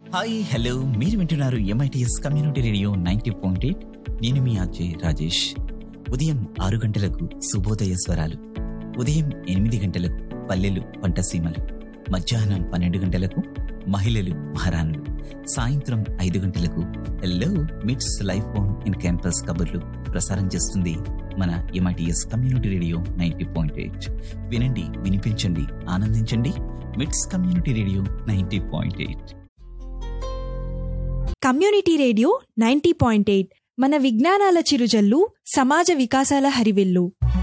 hi hello మీరు వింటున్నారు MITS community radio ninety point eight నేను మీ ఆర్జే రాజేష్ ఉదయం ఆరు గంటలకు శుభోదయ స్వరాలు ఉదయం ఎనిమిది గంటలకు పల్లెలు పంటసీమలు మధ్యాహ్నం పన్నెండు గంటలకు మహిళలు మహారాణులు సాయంత్రం ఐదు గంటలకు హలో మిట్స్ లైఫ్ బోన్ ఇన్ క్యాంపస్ కబుర్లు ప్రసారం చేస్తుంది మన MITS community radio ninety point eight వినండి వినిపించండి ఆనందించండి MITS community radio ninety point eight community radio ninety point eight మన విజ్ఞానాల చిరుజల్లు సమాజ వికాసాల హరివిల్లు